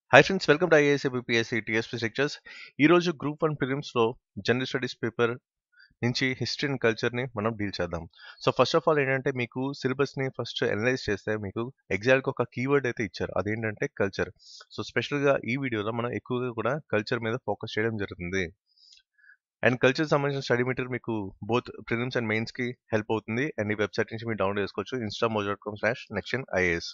hi friends welcome to IAS APSC TSP lectures ఈరోజు group one ప్రిలిమ్స్లో general studies paper నుంచి history and కల్చర్ని మనం డీల్ చేద్దాం సో ఫస్ట్ ఆఫ్ ఆల్ ఏంటంటే మీకు సిలబస్ని ఫస్ట్ అనలైజ్ చేస్తే మీకు ఎగ్జాక్ట్గా ఒక కీవర్డ్ అయితే ఇచ్చారు అదేంటంటే కల్చర్ సో స్పెషల్గా ఈ వీడియోలో మనం ఎక్కువగా కూడా కల్చర్ మీద ఫోకస్ చేయడం జరుగుతుంది అండ్ కల్చర్ సంబంధించిన స్టడీ మెటీరియల్ మీకు బోత్ ప్రిలిమ్స్ అండ్ మెయిన్స్కి హెల్ప్ అవుతుంది అండ్ ఈ వెబ్సైట్ నుంచి మీరు డౌన్లోడ్ చేసుకోవచ్చు Instamojo dot com slash nexion IAS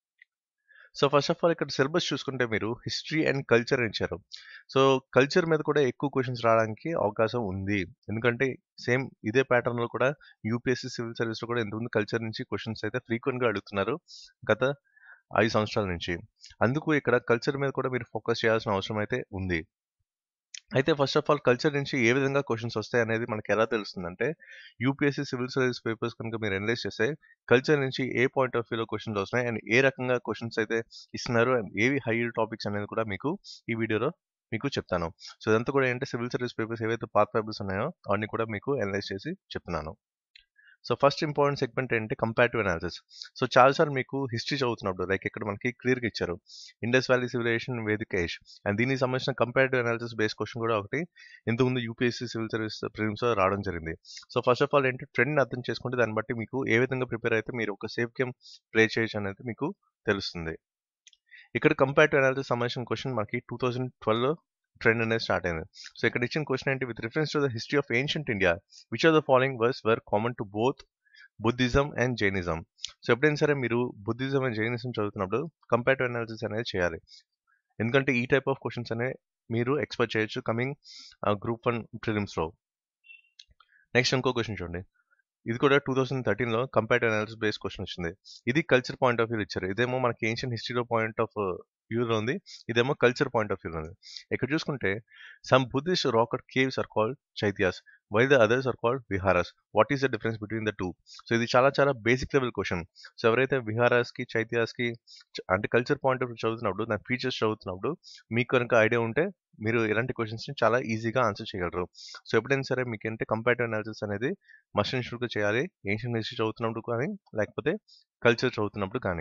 so first of all ఇక్కడ సిలబస్ చూసుకుంటే మీరు హిస్టరీ అండ్ కల్చర్ ఇచ్చారు సో కల్చర్ మీద కూడా ఎక్కువ క్వశ్చన్స్ రావడానికి అవకాశం ఉంది ఎందుకంటే సేమ్ ఇదే ప్యాటర్న్లో కూడా యూపీఎస్సీ సివిల్ సర్వీస్లో కూడా ఎంతమంది కల్చర్ నుంచి క్వశ్చన్స్ అయితే ఫ్రీక్వెంట్గా అడుగుతున్నారు గత ఐదు సంవత్సరాల నుంచి అందుకు ఇక్కడ కల్చర్ మీద కూడా మీరు ఫోకస్ చేయాల్సిన అవసరం అయితే ఉంది అయితే ఫస్ట్ ఆఫ్ ఆల్ కల్చర్ నుంచి ఏ విధంగా క్వశ్చన్స్ వస్తాయి అనేది మనకి ఎలా తెలుస్తుందంటే యూపీఎస్సీ సివిల్ సర్వీస్ పేపర్స్ కనుక మీరు అనలైజ్ చేస్తే కల్చర్ నుంచి ఏ పాయింట్ ఆఫ్ వ్యూలో క్వశ్చన్స్ వస్తున్నాయి అండ్ ఏ రకంగా క్వశ్చన్స్ అయితే ఇస్తున్నారు అండ్ ఏవి హై టాపిక్స్ అనేది కూడా మీకు ఈ వీడియోలో మీకు చెప్తాను సో ఇదంతా కూడా ఏంటంటే సివిల్ సర్వీస్ పేపర్స్ ఏవైతే పాత్ పేపర్స్ ఉన్నాయో అవన్నీ కూడా మీకు అనలైజ్ చేసి చెప్తున్నాను సో ఫస్ట్ ఇంపార్టెంట్ సెగ్మెంట్ ఏంటంటే కంపారిటివ్ అనాలిసిస్ సో చాలాసార్లు మీకు హిస్టరీ చదువుతున్నప్పుడు లైక్ ఇక్కడ మనకి క్లియర్గా ఇచ్చారు Indus valley civilisation Vedic age and దీనికి సంబంధించిన కంపారిటివ్ అనాలిసిస్ బేస్ క్వశ్చన్ కూడా ఒకటి ఇంతకుముందు యూపీఎస్సీ సివిల్ సర్వీస్ ప్రిలిమ్స్ రావడం జరిగింది సో ఫస్ట్ ఆఫ్ ఆల్ ఏంటి ట్రెండ్ అర్థం చేసుకుంటే దాన్ని బట్టి మీకు ఏ విధంగా ప్రిపేర్ అయితే మీరు ఒక సేఫ్ గేమ్ ప్లే చేయొచ్చు అనేది మీకు తెలుస్తుంది ఇక్కడ కంపారిటివ్ అనాలిసిస్ సంబంధించిన క్వశ్చన్ మనకి టూ థౌజండ్ ట్వెల్వ్ ట్రెండ్ అనేది స్టార్ట్ అయింది సో ఇక్కడ ఇచ్చిన క్వశ్చన్ ఏంటి with reference to the history of ancient India which are the following worse were common to both Buddhism and Jainism so ఎప్పుడైనా సరే మీరు బుద్ధిజం అండ్ జైనిజం చదువుతున్నప్పుడు comparative analysis అనేది చేయాలి ఎందుకంటే ఈ టైప్ ఆఫ్ క్వశ్చన్స్ అనే మీరు ఎక్స్పెక్ట్ చేయొచ్చు కమింగ్ గ్రూప్ వన్ ప్రిలిమ్స్లో నెక్స్ట్ ఇంకో క్వశ్చన్ చూడండి ఇది కూడా టూ థౌసండ్ థర్టీన్లో కంపారిటివ్ అనాలిసిస్ బేస్ క్వశ్చన్ వచ్చింది ఇది కల్చర్ పాయింట్ ఆఫ్ వ్యూ ఇచ్చారు ఇదేమో మనకి ఏన్షియన్ హిస్టరీలో పాయింట్ ఆఫ్ వ్యూలో ఉంది ఇదేమో కల్చర్ పాయింట్ ఆఫ్ వ్యూలో ఉంది ఇక్కడ చూసుకుంటే some Buddhist rock cut caves are called chaityas while the others are called viharas what is the difference between the two so ఇది చాలా చాలా బేసిక్ లెవెల్ క్వశ్చన్ సో ఎవరైతే విహారాస్కి చైత్యాస్కి అంటే కల్చర్ పాయింట్ ఆఫ్ వ్యూ చదువుతున్నప్పుడు దాని ఫీచర్స్ చదువుతున్నప్పుడు మీకు కనుక ఐడియా ఉంటే మీరు ఇలాంటి క్వశ్చన్స్ని చాలా ఈజీగా ఆన్సర్ చేయగలరు సో ఎప్పుడైనా సరే మీకు అంటే కంపారిటివ్ అనాలిసిస్ అనేది మస్ట్ ఇన్స్టిట్యూట్గా చేయాలి ఏన్షియన్ హిస్టరీ చదువుతున్నప్పుడు కానీ లేకపోతే కల్చర్ చదువుతున్నప్పుడు కానీ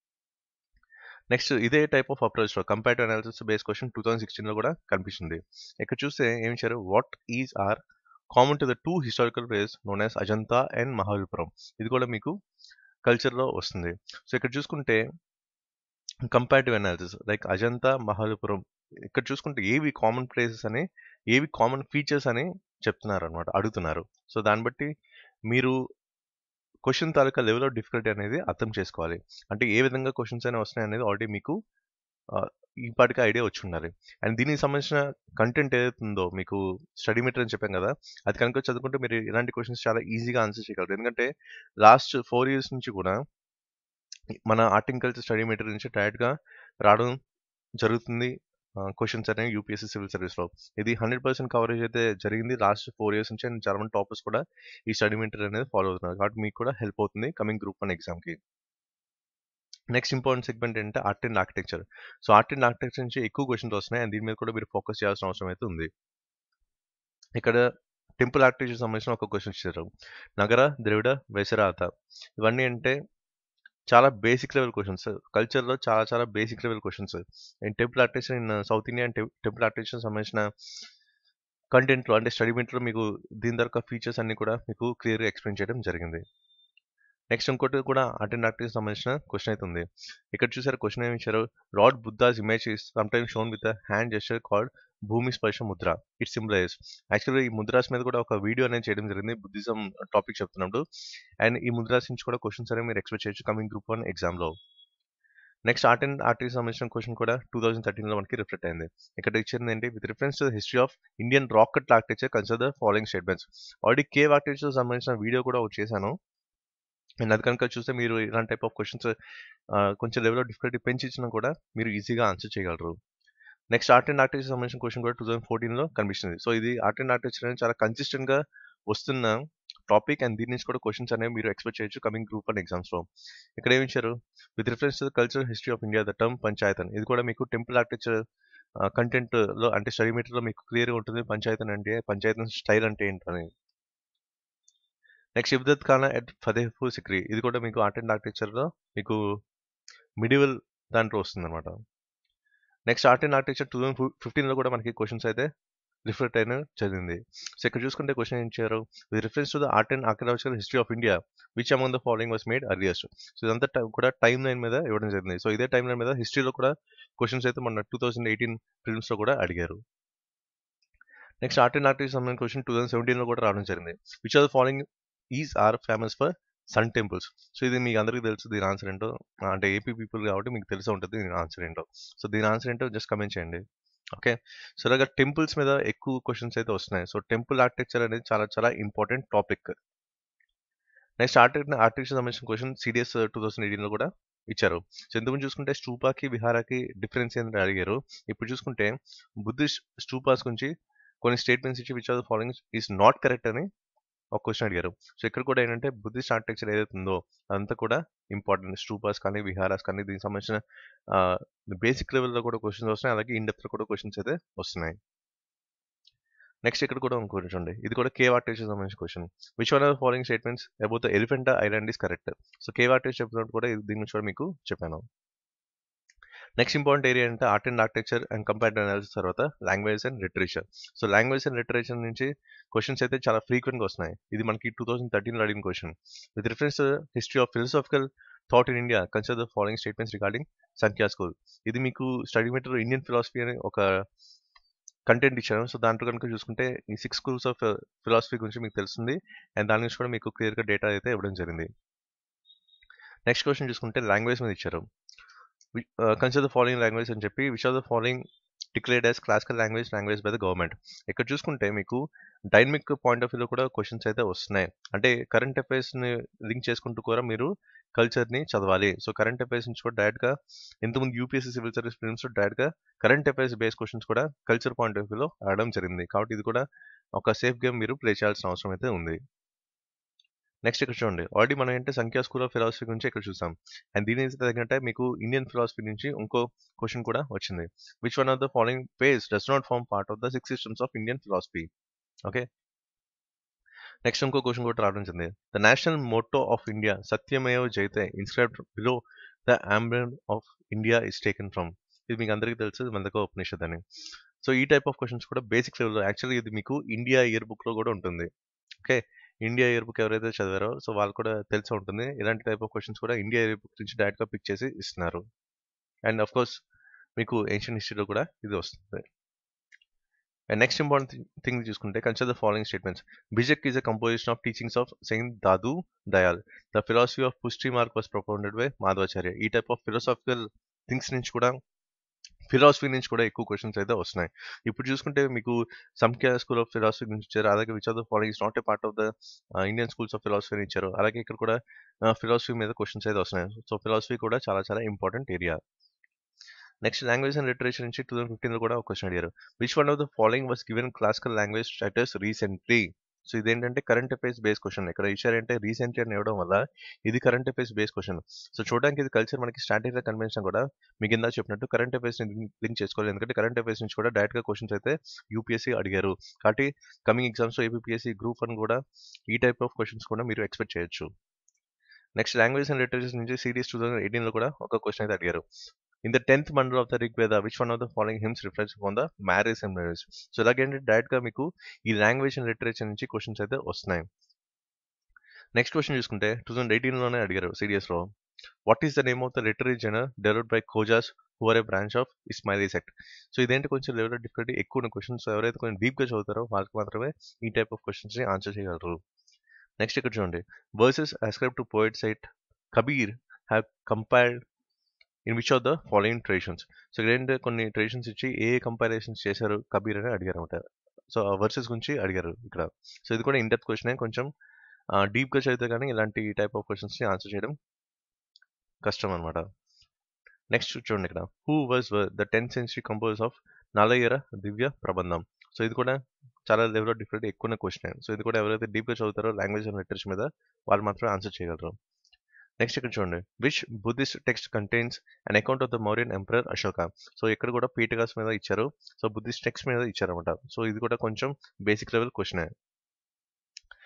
నెక్స్ట్ ఇదే టైప్ ఆఫ్ అప్రోచ్లో comparative analysis base question two thousand సిక్స్టీన్లో కూడా కనిపిస్తుంది ఇక్కడ చూస్తే ఏమి ఇచ్చారు what is are common to the two historical place known as Ajanta and Mahabalipuram ఇది కూడా మీకు కల్చర్లో వస్తుంది సో ఇక్కడ చూసుకుంటే comparative analysis like Ajanta Mahabalipuram ఇక్కడ చూసుకుంటే ఏవి కామన్ ప్లేసెస్ అని ఏవి కామన్ ఫీచర్స్ అని చెప్తున్నారు అనమాట అడుగుతున్నారు సో దాన్ని బట్టి మీరు క్వశ్చన్ తాలూకా లెవెల్ ఆఫ్ డిఫికల్టీ అనేది అర్థం చేసుకోవాలి అంటే ఏ విధంగా క్వశ్చన్స్ అనేవి వస్తున్నాయి అనేది ఆల్రెడీ మీకు ఈపాటికి ఐడియా వచ్చి ఉండాలి అండ్ దీనికి సంబంధించిన కంటెంట్ ఏదైతే ఉందో మీకు స్టడీ మెటీరియల్ అని చెప్పాం కదా అది కనుక చదువుకుంటే మీరు ఇలాంటి క్వశ్చన్స్ చాలా ఈజీగా ఆన్సర్ చేయగలరు ఎందుకంటే లాస్ట్ ఫోర్ ఇయర్స్ నుంచి కూడా మన art and culture study material నుంచి డైరెక్ట్గా రావడం జరుగుతుంది క్వశ్చన్స్ అనేవి యూపీఎస్సీ సివిల్ సర్వీస్లో ఇది హండ్రెడ్ పర్సెంట్ కవరేజ్ అయితే జరిగింది లాస్ట్ ఫోర్ ఇయర్స్ నుంచి అండ్ చాలా మంది టాపర్స్ కూడా ఈ స్టడీ మెటీరియల్ అనేది ఫాలో అవుతున్నారు కాబట్టి మీకు కూడా హెల్ప్ అవుతుంది కమింగ్ గ్రూప్ వన్ ఎగ్జామ్కి నెక్స్ట్ ఇంపార్టెంట్ సెగ్మెంట్ ఏంటంటే art and architecture so art and architecture నుంచి ఎక్కువ క్వశ్చన్స్ వస్తున్నాయి అండ్ దీని మీద కూడా మీరు ఫోకస్ చేయాల్సిన అవసరం అయితే ఉంది ఇక్కడ టెంపుల్ ఆర్కిటెక్చర్ సంబంధించిన ఒక క్వశ్చన్ ఇచ్చారు నగర ద్రవిడ వెసరాత ఇవన్నీ అంటే చాలా బేసిక్ లెవెల్ క్వశ్చన్స్ కల్చర్లో చాలా చాలా basic level questions and temple architecture in South India and temple architecture సంబంధించిన కంటెంట్లో అంటే స్టడీ మీట్లో మీకు దీని తరక ఫీచర్స్ అన్ని కూడా మీకు క్లియర్గా ఎక్స్ప్లెయిన్ చేయడం జరిగింది నెక్స్ట్ ఇంకోటి కూడా ఆర్ట్ అండ్ ఆర్టికి సంబంధించిన క్వశ్చన్ అయితే ఉంది ఇక్కడ చూసారు క్వశ్చన్ ఏమి ఇచ్చారు lord Buddha's image is sometime shown with hand gesture called bhumi sparsha ముద్ర ఇట్ సింబలైజ్ యాక్చువల్గా ఈ ముద్రాస్ మీద కూడా ఒక వీడియో అనేది చేయడం జరిగింది బుద్ధిజం టాపిక్ చెప్తున్నప్పుడు అండ్ ఈ ముద్రాస్ నుంచి కూడా క్వశ్చన్స్ అనేవి మీరు ఎక్స్పెక్ట్ చేయొచ్చు కమింగ్ గ్రూప్ వన్ ఎగ్జామ్లో నెక్స్ట్ ఆర్ట్ అండ్ ఆర్ట్కి సంబంధించిన క్వశ్చన్ కూడా టూ థౌసండ్ థర్టీన్లో మనకి రిఫ్లెక్ట్ అయింది ఇక్కడ ఇచ్చింది ఏంటి with reference to the history of Indian rock cut architecture consider the following statements already cave architecture సంబంధించిన వీడియో కూడా చేశాను అండ్ అది కనుక చూస్తే మీరు ఇలాంటి టైప్ ఆఫ్ క్వశ్చన్స్ కొంచెం లెవెల్ ఆఫ్ డిఫికల్టీ పెంచి ఇచ్చినా కూడా మీరు ఈజీగా ఆన్సర్ చేయగలరు నెక్స్ట్ ఆర్ట్ అండ్ ఆర్టిస్ట్ సంబంధించిన క్వశ్చన్ కూడా టూ థౌసండ్ ఫోర్టీన్లో కనిపిస్తుంది సో ఇది ఆర్ట్ అండ్ ఆర్టిస్ట్ అనేది చాలా కన్సిస్టెంట్గా వస్తున్న టాపిక్ అండ్ దీని నుంచి కూడా క్వశ్చన్స్ అనేవి మీరు ఎక్స్పెక్ట్ చేయొచ్చు కమింగ్ గ్రూప్ వన్ ఎగ్జామ్స్లో ఇక్కడ ఏమి ఇచ్చారు with reference to cultural history of India the term panchayatan ఇది కూడా మీకు టెంపుల్ ఆర్కిటెక్చర్ కంటెంట్లో అంటే స్టడీ మెటీరియల్లో మీకు క్లియర్గా ఉంటుంది పంచాయతన్ అంటే పంచాయతన్ స్టైల్ అంటే ఏంటని నెక్స్ట్ ఇబ్దత్ ఖానా ఎట్ ఫతేపూర్ సిక్రీ ఇది కూడా మీకు ఆర్ట్ అండ్ ఆర్కిటెక్చర్లో మీకు మిడివల్ దాంట్లో వస్తుంది అనమాట next art and architecture two thousand ఫిఫ్టీన్లో కూడా మనకి క్వశ్చన్స్ అయితే రిఫ్లెక్ట్ అయిన చదివింది సో ఇక్కడ చూసుకుంటే క్వశ్చన్ ఏం ఇచ్చారు with reference to the art and architecture history of India which among the following was made earliest so ఇదంతా ti- కూడా టైం లైన్ మీద ఇవ్వడం జరిగింది సో ఇదే టైం లైన్ మీద హిస్టరీలో కూడా క్వశ్చన్స్ అయితే మన టూ థౌసండ్ ఎయిటీన్ ఫిల్మ్స్లో కూడా అడిగారు నెక్స్ట్ ఆర్ట్ అండ్ ఆర్టిస్ట్ సంబంధించిన క్వశ్చన్ టూ థౌసండ్ సెవెంటీన్లో కూడా రావడం జరిగింది which are the following is are famous for sun temples so ఇది మీకు అందరికీ తెలుసు దీని ఆన్సర్ ఏంటో అంటే ఏపీ పీపుల్ కాబట్టి మీకు తెలిసి ఉంటుంది దీని ఆన్సర్ ఏంటో సో దీని ఆన్సర్ ఏంటో జస్ట్ కమెంట్ చేయండి ఓకే సో ఇలాగ టెంపుల్స్ మీద ఎక్కువ క్వశ్చన్స్ అయితే వస్తున్నాయి సో టెంపుల్ ఆర్కిటెక్చర్ అనేది చాలా చాలా ఇంపార్టెంట్ టాపిక్ నెక్స్ట్ ఆర్టి ఆర్టిఫిషియల్ సంబంధించిన క్వశ్చన్ సిడిఎస్ టూ థౌసండ్ ఎయిటీన్లో కూడా ఇచ్చారు సో ఎందుకు చూసుకుంటే స్టూపాకి విహారాకి డిఫరెన్స్ ఏంటంటే అడిగారు ఇప్పుడు చూసుకుంటే బుద్ధిస్ట్ స్టూపాస్ గురించి కొన్ని స్టేట్మెంట్స్ ఇచ్చి which are the following is not correct అని ఒక క్వశ్చన్ అడిగారు సో ఇక్కడ కూడా ఏంటంటే బుద్ధిస్ట్ ఆర్కిటెక్చర్ ఏదైతే ఉందో అదంతా కూడా ఇంపార్టెంట్ స్టూపాస్ కానీ విహారాస్ కానీ దీనికి సంబంధించిన బేసిక్ లెవెల్లో కూడా క్వశ్చన్స్ వస్తున్నాయి అలాగే ఇన్ డెప్త్ కూడా క్వశ్చన్స్ అయితే వస్తున్నాయి నెక్స్ట్ ఇక్కడ కూడా ఇంకో చూడండి ఇది కూడా కేవ్ ఆర్టిస్ట్ సంబంధించిన question which one are following statements about the Elephanta island is correct so cave artist చెప్పినట్టు కూడా ఇది- దీని గురించి కూడా మీకు చెప్పాను నెక్స్ట్ ఇంపార్టెంట్ ఏరియా అంటే art and architecture and comparative analysis తర్వాత language and literature so language and literature నుంచి క్వశ్చన్స్ అయితే చాలా ఫ్రీక్వెంట్గా వస్తున్నాయి ఇది మనకి టూ థౌసండ్ థర్టీన్లో అడిగిన question with reference history of philosophical thought in India consider the following statements regarding Sankhya school ఇది మీకు స్టడీ మెటీరియల్ ఇండియన్ ఫిలాసఫీ అని ఒక కంటెంట్ ఇచ్చాను సో దాంట్లో కనుక చూసుకుంటే ఈ సిక్స్ స్కూల్స్ ఆఫ్ ఫిలాసఫీ గురించి మీకు తెలుస్తుంది అండ్ దాని నుంచి కూడా మీకు క్లియర్గా డేటా అయితే ఇవ్వడం జరిగింది నెక్స్ట్ క్వశ్చన్ చూసుకుంటే లాంగ్వేజ్ మీద ఇచ్చారు కన్సిడర్ ద ఫాలోయింగ్ లాంగ్వేజ్ అని చెప్పి which are the following declared as classical language language by the government ఇక్కడ చూసుకుంటే మీకు డైనమిక్ పాయింట్ ఆఫ్ వ్యూలో కూడా క్వశ్చన్స్ అయితే వస్తున్నాయి అంటే కరెంట్ అఫైర్స్ని లింక్ చేసుకుంటూ కూడా మీరు కల్చర్ని చదవాలి సో కరెంట్ అఫైర్స్ నుంచి కూడా డైరెక్ట్గా ఇంతకుముందు యూపీఎస్సీ సివిల్ సర్వీస్ ఫిల్మ్స్ డైరెక్ట్గా కరెంట్ అఫైర్స్ బేస్ క్వశ్చన్స్ కూడా కల్చర్ పాయింట్ ఆఫ్ వ్యూలో ఆడడం జరిగింది కాబట్టి ఇది కూడా ఒక సేఫ్ గేమ్ మీరు ప్లే చేయాల్సిన అవసరం అయితే ఉంది నెక్స్ట్ ఇక్కడ చూడండి ఆల్రెడీ మనం ఏంటంటే సంఖ్యా స్కూల్ ఆఫ్ ఫిలాసఫీ గురించి ఇక్కడ చూసాం అండ్ దీని తగ్గంటే మీకు ఇండియన్ ఫిలాసఫీ నుంచి ఇంకో క్వశ్చన్ కూడా వచ్చింది which one of the following pace does not form part of the six systems of Indian philosophy okay next ఇంకో క్వశ్చన్ కూడా రావడం జరిగింది the national motto of India Satyameva Jayate inscribed below the emblem of India is taken from ఇది మీకు అందరికీ తెలుసు ఇది మందక ఉపనిషత్ అని సో ఈ టైప్ ఆఫ్ క్వశ్చన్స్ కూడా బేసిక్ లెవెల్లో యాక్చువల్లీ ఇది మీకు ఇండియా ఇయర్ బుక్లో కూడా ఉంటుంది ఓకే ఇండియా ఇయర్ బుక్ ఎవరైతే చదివారో సో వాళ్ళు కూడా తెలిసి ఉంటుంది ఇలాంటి టైప్ ఆఫ్ క్వశ్చన్స్ కూడా ఇండియా ఇయర్ బుక్ నుంచి డైరెక్ట్గా పిక్ చేసి ఇస్తున్నారు అండ్ ఆఫ్ కోర్స్ మీకు ఏన్షియన్ హిస్టరీలో కూడా ఇది వస్తుంది అండ్ నెక్స్ట్ ఇంపార్టెంట్ థింగ్ చూసుకుంటే consider the following statements Bijak is a composition of teachings of saint Dadu Dayal the philosophy of Pushti Marg was propounded by Madhavacharya ఈ టైప్ ఆఫ్ ఫిలాసాఫికల్ థింగ్స్ నుంచి కూడా ఫిలాసఫీ నుంచి కూడా ఎక్కువ క్వశ్చన్స్ అయితే వస్తున్నాయి ఇప్పుడు చూసుకుంటే మీకు సంఖ్య స్కూల్ ఆఫ్ ఫిలాసఫీ నుంచి ఇచ్చారు అలాగే which of the following is not a part of the Indian schools of philosophy ఇచ్చారు అలాగే ఇక్కడ కూడా ఫిలాసఫీ మీద క్వశ్చన్స్ అయితే వస్తున్నాయి సో ఫిలాసఫీ కూడా చాలా చాలా important area next language and literature నుంచి టూ థౌసండ్ ఫిఫ్టీన్లో కూడా ఒక క్వశ్చన్ అడిగారు which one of the following was given classical language status recently so ఇదేంటంటే కరెంట్ అఫైర్స్ బేస్ క్వశ్చన్ ఇక్కడ ఇచ్చారంటే రీసెంట్లీ అని ఇవ్వడం వల్ల ఇది current affairs base question so చూడడానికి ఇది కల్చర్ మనకి స్టాటిక్గా కనిపించినా కూడా మీకు ఇందా చెప్పినట్టు కరెంట్ అఫైర్స్ లింక్ చేసుకోవాలి ఎందుకంటే కరెంట్ అఫైర్స్ నుంచి కూడా డైరెక్ట్గా క్వశ్చన్స్ అయితే యూపీఎస్సీ అడిగారు కాబట్టి కమింగ్ ఎగ్జామ్స్లో ఏపీఎస్సీ గ్రూప్ వన్ కూడా ఈ టైప్ ఆఫ్ క్వశ్చన్స్ కూడా మీరు ఎక్స్పెక్ట్ చేయొచ్చు నెక్స్ట్ లాంగ్వేజ్ అండ్ లిటరేచర్ నుంచి సిరీస్ టూ థౌసండ్ ఎయిటీన్లో కూడా ఒక క్వశ్చన్ అయితే అడిగారు in the tenth mandala of the Rig Veda which one of the following hymns reference on the marriage and marriage so ఇలాగేంటి డైరెక్ట్గా మీకు ఈ లాంగ్వేజ్ అండ్ లిటరేచర్ నుంచి క్వశ్చన్స్ అయితే వస్తున్నాయి నెక్స్ట్ క్వశ్చన్ చూసుకుంటే టూ థౌసండ్ ఎయిటీన్లోనే అడిగారు సిడిఎస్లో what is the name of the literary genre developed by Khojas who are a branch of Ismaili sect so ఇదేంటి కొంచెం లెవెల్ డిఫరెంట్ ఎక్కువ క్వశ్చన్స్ ఎవరైతే కొంచెం డీప్గా చదువుతారో వాళ్ళకి మాత్రమే ఈ టైప్ ఆఫ్ క్వశ్చన్స్ని ఆన్సర్ చేయగలరు నెక్స్ట్ ఇక్కడ చూడండి verses ascribe to poet saint Kabir have compiled in which of the following traditions so ఇక్కడ కొన్ని ట్రెడిషన్స్ ఇచ్చి ఏ కంపారిజన్స్ చేశారు కబీర్ అని అడిగారు అనమాట సో వర్సెస్ గురించి అడిగారు ఇక్కడ సో ఇది కూడా ఇన్ డెప్త్ క్వశ్చన్ కొంచెం డీప్గా చదివితే కానీ ఇలాంటి టైప్ ఆఫ్ క్వశ్చన్స్ని ఆన్సర్ చేయడం కష్టం అనమాట నెక్స్ట్ చూడండి ఇక్కడ who was the tenth century compose of Nalayira Divya Prabandham so ఇది కూడా చాలా లెవెల్ డిఫరెంట్ ఎక్కువ క్వశ్చన్ సో ఇది కూడా ఎవరైతే డీప్గా చదువుతారో లాంగ్వేజ్ అండ్ లిటరేచర్ మీద వాళ్ళు మాత్రమే ఆన్సర్ చేయగలరు నెక్స్ట్ ఇక్కడ చూడండి which Buddhist text contains an account of the Mauryan emperor Ashoka so ఇక్కడ కూడా పీటగాస్ మీద ఇచ్చారు సో బుద్ధిస్ట్ టెక్స్ట్ మీద ఇచ్చారనమాట సో ఇది కూడా కొంచెం basic level question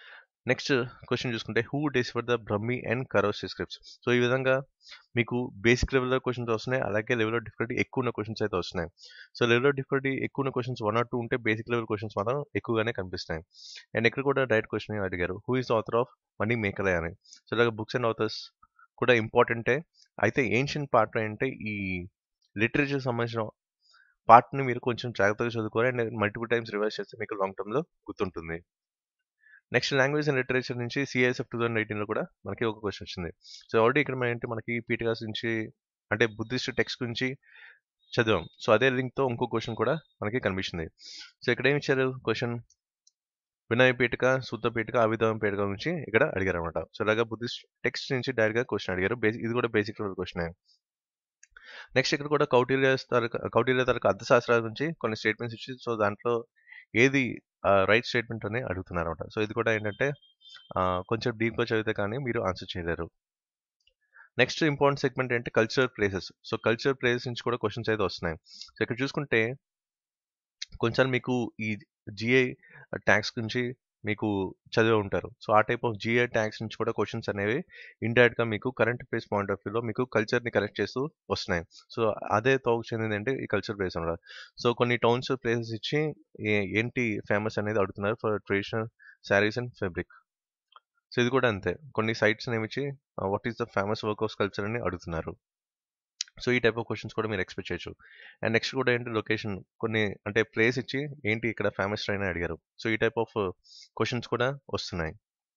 next question చూసుకుంటే who decipher the Brahmi and Kharosthi scripts so ఈ విధంగా మీకు బేసిక్ లెవెల్లో క్వశ్చన్స్ వస్తున్నాయి అలాగే లెవెల్ ఆఫ్ డిఫికల్టీ ఎక్కువ ఉన్న క్వశ్చన్స్ అయితే వస్తున్నాయి సో లెవెల్ ఆఫ్ డిఫికల్టీ ఎక్కువ ఉన్న క్వశ్చన్స్ వన్ ఆర్ టూ ఉంటే బేసిక్ లెవెల్ క్వశ్చన్స్ మాత్రం ఎక్కువగానే కనిపిస్తాయి అండ్ ఇక్కడ కూడా డైరెక్ట్ క్వశ్చన్ అడిగారు who is author of money maker అని సో ఇలాగ బుక్స్ అండ్ ఆథర్స్ కూడా ఇంపార్టెంటే అయితే ఏన్షియన్ పార్ట్ అంటే ఈ లిటరేచర్ సంబంధించిన పార్ట్ని మీరు కొంచెం జాగ్రత్తగా చదువుకోవాలి అండ్ మల్టిపుల్ టైమ్స్ రివైజ్ చేస్తే మీకు లాంగ్ టర్మ్లో గుర్తుంటుంది నెక్స్ట్ లాంగ్వేజ్ అండ్ లిటరేచర్ నుంచి సిఐఎస్ఎఫ్ టూ థౌసండ్ ఎయిటీన్లో కూడా మనకి ఒక క్వశ్చన్ వచ్చింది సో ఆల్రెడీ ఇక్కడ ఏంటి మనకి పీఠికాస్ నుంచి అంటే బుద్ధిస్ట్ టెక్స్ట్ గురించి చదివాం సో అదే లింక్తో ఇంకో క్వశ్చన్ కూడా మనకి కనిపించింది సో ఇక్కడ ఏమి ఇచ్చారు క్వశ్చన్ వినయ పీఠిక సూత్ర పీఠిక అవిధం పీఠిక నుంచి ఇక్కడ అడిగారు అనమాట సో ఇలాగా బుద్ధిస్ట్ టెక్స్ట్ నుంచి డైరెక్ట్గా క్వశ్చన్ అడిగారు బేసిక్ ఇది కూడా బేసిక్ లెవెల్ క్వశ్చన్ నెక్స్ట్ ఇక్కడ కూడా కౌటిల్య తరక కౌటిల్య తరక అర్థశాస్త్రాల నుంచి కొన్ని స్టేట్మెంట్స్ ఇచ్చి సో దాంట్లో ఏది రైట్ స్టేట్మెంట్ అని అడుగుతున్నారు అనమాట సో ఇది కూడా ఏంటంటే కొంచెం డీప్గా చదివితే కానీ మీరు ఆన్సర్ చేయలేరు నెక్స్ట్ ఇంపార్టెంట్ సెగ్మెంట్ ఏంటి culture places so culture places నుంచి కూడా క్వశ్చన్స్ అయితే వస్తున్నాయి సో ఇక్కడ చూసుకుంటే కొంచెం మీకు ఈ జిఐ ట్యాక్స్ గురించి మీకు చదివి ఉంటారు సో ఆ టైప్ ఆఫ్ జిఐ ట్యాక్స్ నుంచి కూడా క్వశ్చన్స్ అనేవి ఇండైరెక్ట్గా మీకు కరెంట్ ప్లేస్ పాయింట్ ఆఫ్ వ్యూలో మీకు కల్చర్ని కనెక్ట్ చేస్తూ వస్తున్నాయి సో అదే తోకు చెందింది అంటే ఈ కల్చర్ ప్లేస్ అనమాట సో కొన్ని టౌన్స్ ప్లేసెస్ ఇచ్చి ఏంటి ఫేమస్ అనేది అడుగుతున్నారు for traditional saris and fabric so ఇది కూడా అంతే కొన్ని సైట్స్ ఇచ్చి what is the famous work of culture అని అడుగుతున్నారు సో ఈ టైప్ ఆఫ్ క్వశ్చన్స్ కూడా మీరు ఎక్స్పెక్ట్ చేయొచ్చు అండ్ నెక్స్ట్ కూడా ఏంటి లొకేషన్ కొన్ని అంటే ప్లేస్ ఇచ్చి ఏంటి ఇక్కడ ఫేమస్ ట్రైన్ అడిగారు సో ఈ టైప్ ఆఫ్ క్వశ్చన్స్ కూడా వస్తున్నాయి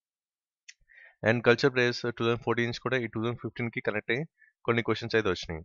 and culture place two thousand fourteen కూడా ఈ టూ థౌసండ్ ఫిఫ్టీన్కి కనెక్ట్ అయ్యి కొన్ని క్వశ్చన్స్ అయితే వచ్చినాయి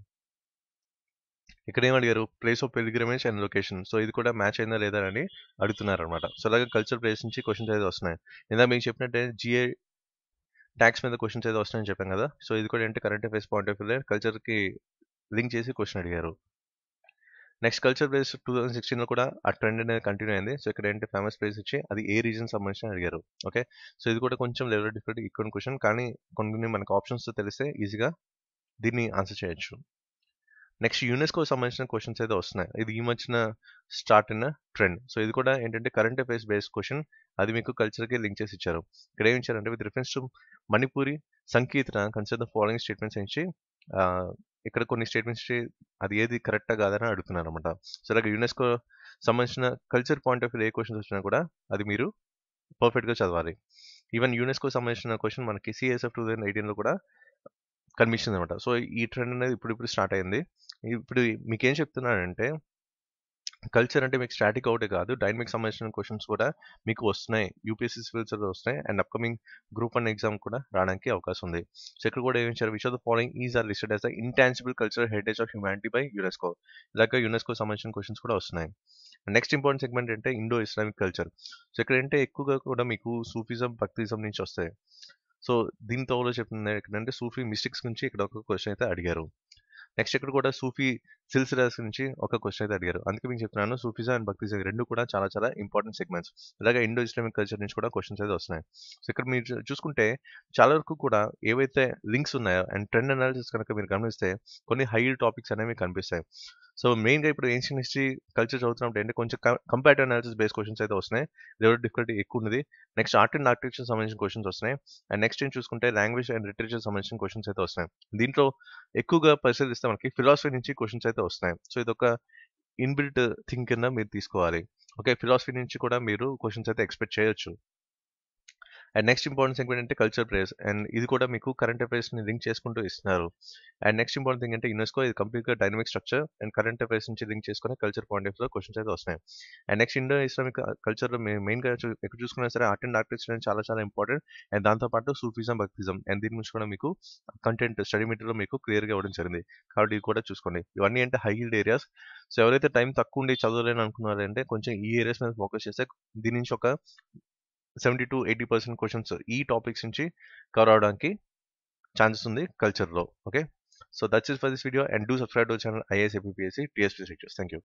ఇక్కడ ఏం అడిగారు place of pilgrimage and location so ఇది కూడా మ్యాచ్ అయిందా లేదా అని అడుగుతున్నారు అనమాట సో అలాగే కల్చర్ ప్లేస్ నుంచి క్వశ్చన్స్ అయితే వస్తున్నాయి ఇందా మీకు చెప్పినట్టే జిఏ ట్యాక్స్ మీద క్వశ్చన్స్ అయితే వస్తున్నాయని చెప్పాం కదా సో ఇది కూడా ఏంటి current affairs point of view కల్చర్కి లింక్ చేసి క్వశ్చన్ అడిగారు next culture place two thousand సిక్స్టీన్లో కూడా ఆ ట్రెండ్ అనేది కంటిన్యూ అయింది సో ఇక్కడ ఏంటి ఫేమస్ ప్లేస్ ఇచ్చి అది ఏ రీజన్ సంబంధించి అడిగారు ఓకే సో ఇది కూడా కొంచెం లెవెల్ డిఫరెంట్ ఇక్కడ క్వశ్చన్ కానీ కొన్ని మనకు ఆప్షన్స్ తెలిస్తే ఈజీగా దీన్ని ఆన్సర్ చేయొచ్చు నెక్స్ట్ యునెస్కో సంబంధించిన క్వశ్చన్స్ అయితే వస్తున్నాయి ఇది ఈ మధ్యన స్టార్ట్ అయిన ట్రెండ్ సో ఇది కూడా ఏంటంటే కరెంట్ అఫేర్స్ బేస్డ్ క్వశ్చన్ అది మీకు కల్చర్కి లింక్ చేసి ఇచ్చారు ఇక్కడ ఏమి ఇచ్చారంటే విత్ రిఫరెన్స్ టు మణిపూరి సంకీర్తన కన్సిడర్ ద ఫాలోయింగ్ స్టేట్మెంట్స్ ఇచ్చి ఇక్కడ కొన్ని స్టేట్మెంట్స్ అది ఏది కరెక్టా కాదని అడుగుతున్నారు అనమాట సో అలాగే యునెస్కో సంబంధించిన కల్చర్ పాయింట్ ఆఫ్ వ్యూ ఏ క్వశ్చన్స్ వచ్చినా కూడా అది మీరు పర్ఫెక్ట్గా చదవాలి ఈవెన్ యునెస్కో సంబంధించిన క్వశ్చన్ మనకి సిఎస్ఎఫ్ టూ థౌసండ్ ఎయిటీన్లో కూడా కనిపించింది అనమాట సో ఈ ట్రెండ్ అనేది ఇప్పుడు ఇప్పుడు స్టార్ట్ అయింది ఇప్పుడు మీకు ఏం చెప్తున్నానంటే కల్చర్ అంటే మీకు స్టాటిక్ అవుటే కాదు డైనమిక్ సంబంధించిన క్వశ్చన్స్ కూడా మీకు వస్తున్నాయి యూపీఎస్సీ సివిల్స్ వస్తున్నాయి and upcoming group one exam కూడా రావడానికి అవకాశం ఉంది సో ఇక్కడ కూడా ఏమి which of the following is are listed as the intangible cultural heritage of humanity by UNESCO ఇలాగ యునెస్కో సంబంధించిన క్వశ్చన్స్ కూడా వస్తున్నాయి నెక్స్ట్ ఇంపార్టెంట్ సెగ్మెంట్ అంటే ఇండో ఇస్లామిక్ కల్చర్ సో ఇక్కడ ఏంటంటే ఎక్కువగా కూడా మీకు సూఫిజం భక్తిజం నుంచి వస్తాయి సో దీంతో చెప్తుంది ఏంటంటే సూఫీ మిస్టిక్స్ గురించి ఇక్కడ ఒక క్వశ్చన్ అయితే అడిగారు నెక్స్ట్ ఇక్కడ కూడా సూఫీ సిల్సిలాస్ నుంచి ఒక క్వశ్చన్ అయితే అడిగారు అందుకే మీకు చెప్తున్నాను సూఫిజం అండ్ భక్తిజం రెండు కూడా చాలా చాలా ఇంపార్టెంట్ సెగ్మెంట్స్ అలాగే ఇండో ఇస్లామిక్ కల్చర్ నుంచి కూడా క్వశ్చన్స్ అయితే వస్తున్నాయి సో ఇక్కడ మీరు చూసుకుంటే చాలా వరకు కూడా ఏవైతే లింక్స్ ఉన్నాయో అండ్ ట్రెండ్ అనాలిసిస్ కనుక మీరు గమనిస్తే కొన్ని హై టాపిక్స్ అనేవి కనిపిస్తాయి సో మెయిన్గా ఇప్పుడు ఏన్షియన్ హిస్టరీ కల్చర్ చదువుతున్నప్పుడు అంటే కొంచెం కంపారిటివ్ అనాలిసిస్ బేస్ క్వశ్చన్స్ అయితే వస్తున్నాయి లెవెల్ డిఫికల్టీ ఎక్కువ ఉన్నది నెక్స్ట్ ఆర్ట్ అండ్ ఆర్కిటెక్చర్ సంబంధించిన క్వశ్చన్స్ వస్తున్నాయి అండ్ నెక్స్ట్ ఏం చూసుకుంటే లాంగ్వేజ్ అండ్ లిటరేచర్ సంబంధించిన క్వశ్చన్స్ అయితే వస్తున్నాయి దీంట్లో ఎక్కువగా పరిశీలిస్తే మనకి ఫిలాసఫీ నుంచి క్వశ్చన్స్ అయితే వస్తున్నాయి సో ఇది ఒక ఇన్బిల్ట్ థింక్ కింద మీరు తీసుకోవాలి ఓకే ఫిలాసఫీ నుంచి కూడా మీరు క్వశ్చన్స్ అయితే ఎక్స్పెక్ట్ చేయొచ్చు అండ్ నెక్స్ట్ ఇంపార్టెంట్ థింగ్ ఏంటంటే కల్చర్ ప్లేస్ అండ్ ఇది కూడా మీకు కరెంట్ అఫైర్స్ని లింక్ చేసుకుంటూ ఇస్తున్నారు అండ్ నెక్స్ట్ ఇంపార్టెంట్ థింగ్ అంటే యునెస్కో ఇది కంప్లీట్గా dynamic structure and current affairs నుంచి లింక్ చేసుకుని కల్చర్ పాయింట్ ఆఫ్ క్వశ్చన్స్ అయితే వస్తున్నాయి అండ్ నెక్స్ట్ ఇండో ఇస్లామిక్ కల్చర్లో మెయిన్గా ఎక్కడ చూసుకున్నా సరే ఆర్ట్ అండ్ ఆర్కిటెక్చర్ చాలా చాలా ఇంపార్టెంట్ అండ్ దాంతోపాటు సూఫిజం భక్తిజం అండ్ దీని నుంచి కూడా మీకు కంటెంట్ స్టడీ మెటీరియల్ మీకు క్లియర్గా ఇవ్వడం జరిగింది కాబట్టి ఇది కూడా చూసుకోండి ఇవన్నీ అంటే హై హీల్డ్ ఏరియాస్ సో ఎవరైతే టైం తక్కువ ఉండి చదవలేని అనుకున్నారంటే కొంచెం ఈ ఏరియాస్ మీద ఫోకస్ చేస్తే దీని నుంచి ఒక seventy to eighty percent questions ఈ టాపిక్స్ నుంచి కవర్ అవడానికి ఛాన్సెస్ ఉంది కల్చర్లో okay so that's is for this video and do subscribe to channel IAS APSC TSP sectors thank you